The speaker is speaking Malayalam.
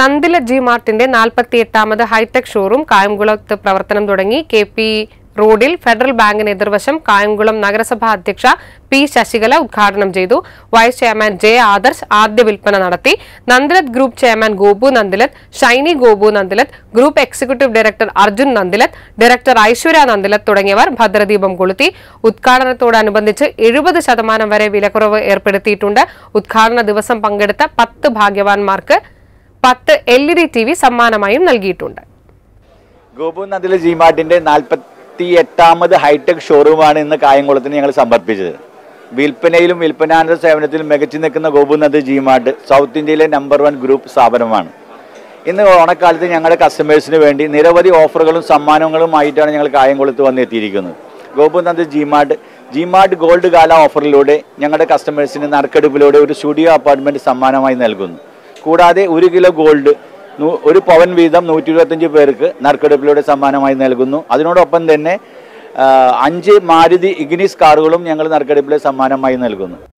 നന്ദില ജി മാർട്ടിന്റെ നാൽപ്പത്തി എട്ടാമത് ഹൈടെക് ഷോറൂം കായംകുളത്ത് പ്രവർത്തനം തുടങ്ങി കെ പി റോഡിൽ ഫെഡറൽ ബാങ്കിന് എതിർവശം കായംകുളം നഗരസഭാ അധ്യക്ഷ പി ശശികല ഉദ്ഘാടനം ചെയ്തു വൈസ് ചെയർമാൻ ജെ ആദർശ് ആദ്യ വിൽപ്പന നടത്തി Nandilath group chairman Gopu Nandilath Shiny Gopu Nandilath group executive director Arjun Nandilath director Aishwarya Nandilath തുടങ്ങിയവർ ഭദ്രദീപം കൊളുത്തി ഉദ്ഘാടനത്തോടനുബന്ധിച്ച് എഴുപത് ശതമാനം വരെ വിലക്കുറവ് ഏർപ്പെടുത്തിയിട്ടുണ്ട് ഉദ്ഘാടന ദിവസം പങ്കെടുത്ത പത്ത് ഭാഗ്യവാന്മാർക്ക് പത്ത് L E D T V സമ്മാനമായും നൽകിയിട്ടുണ്ട് ഗോപു നദിലെ ജിമാർട്ടിന്റെ നാൽപ്പത്തി എട്ടാമത് ഹൈടെക് ഷോറൂമാണ് ഇന്ന് കായംകുളത്തിന് ഞങ്ങൾ സമർപ്പിച്ചത് വിൽപ്പനയിലും വിൽപ്പനാനന്ദ സേവനത്തിലും മികച്ചു നിൽക്കുന്ന ഗോപു നദി ജിമാർട്ട് സൗത്ത് ഇന്ത്യയിലെ നമ്പർ വൺ ഗ്രൂപ്പ് സ്ഥാപനമാണ് ഇന്ന് ഓണക്കാലത്ത് ഞങ്ങളുടെ കസ്റ്റമേഴ്സിന് വേണ്ടി നിരവധി ഓഫറുകളും സമ്മാനങ്ങളുമായിട്ടാണ് ഞങ്ങൾ കായംകുളത്ത് വന്നെത്തിയിരിക്കുന്നത് ഗോപു നദി ജിമാർട്ട് ജിമാർട്ട് ഗോൾഡ് കാല ഓഫറിലൂടെ ഞങ്ങളുടെ കസ്റ്റമേഴ്സിന് നറുക്കെടുപ്പിലൂടെ ഒരു സ്റ്റുഡിയോ അപ്പാർട്ട്മെന്റ് സമ്മാനമായി നൽകുന്നു കൂടാതെ ഒരു കിലോ ഗോൾഡ് നൂ- ഒരു പവൻ വീതം നൂറ്റി ഇരുപത്തഞ്ച് പേർക്ക് നറുക്കെടുപ്പിലൂടെ സമ്മാനമായി നൽകുന്നു അതിനോടൊപ്പം തന്നെ ആ, അഞ്ച് മാരുതി ഇഗ്നിസ് കാറുകളും ഞങ്ങൾ നറുക്കെടുപ്പിലെ സമ്മാനമായി നൽകുന്നു